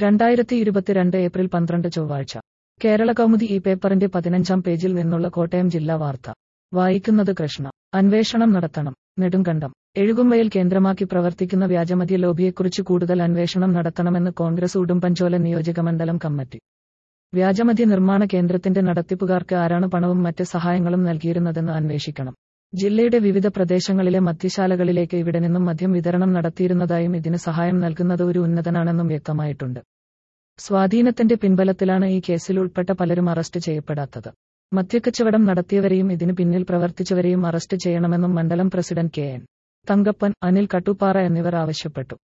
രണ്ടായിരത്തി ഇരുപത്തിരണ്ട് ഏപ്രിൽ പന്ത്രണ്ട് ചൊവ്വാഴ്ച കേരള കൗമുദി ഈ പേപ്പറിന്റെ പതിനഞ്ചാം പേജിൽ നിന്നുള്ള കോട്ടയം ജില്ലാ വാർത്ത വായിക്കുന്നത് കൃഷ്ണ അന്വേഷണം നടത്തണം നെടുങ്കണ്ടം എഴുകുമ്പയിൽ കേന്ദ്രമാക്കി പ്രവർത്തിക്കുന്ന വ്യാജമദ്യ ലോബിയെക്കുറിച്ച് കൂടുതൽ അന്വേഷണം നടത്തണമെന്ന് കോൺഗ്രസ് ഉടുമ്പൻചോല നിയോജകമണ്ഡലം കമ്മിറ്റി വ്യാജമദ്യ നിർമ്മാണ കേന്ദ്രത്തിന്റെ നടത്തിപ്പുകാർക്ക് ആരാണ് പണവും മറ്റ് സഹായങ്ങളും നൽകിയിരുന്നതെന്ന് അന്വേഷിക്കണം ജില്ലയുടെ വിവിധ പ്രദേശങ്ങളിലെ മദ്യശാലകളിലേക്ക് ഇവിടെ നിന്നും മദ്യം വിതരണം നടത്തിയിരുന്നതായും ഇതിന് സഹായം നൽകുന്നത് ഒരു ഉന്നതനാണെന്നും വ്യക്തമായിട്ടുണ്ട് സ്വാധീനത്തിന്റെ പിൻബലത്തിലാണ് ഈ കേസിൽ ഉൾപ്പെട്ട പലരും അറസ്റ്റ് ചെയ്യപ്പെടാത്തത് മദ്യക്കച്ചവടം നടത്തിയവരെയും ഇതിന് പിന്നിൽ പ്രവർത്തിച്ചവരെയും അറസ്റ്റ് ചെയ്യണമെന്നും മണ്ഡലം president K N Thankappan Anil Kattuppara എന്നിവർ ആവശ്യപ്പെട്ടു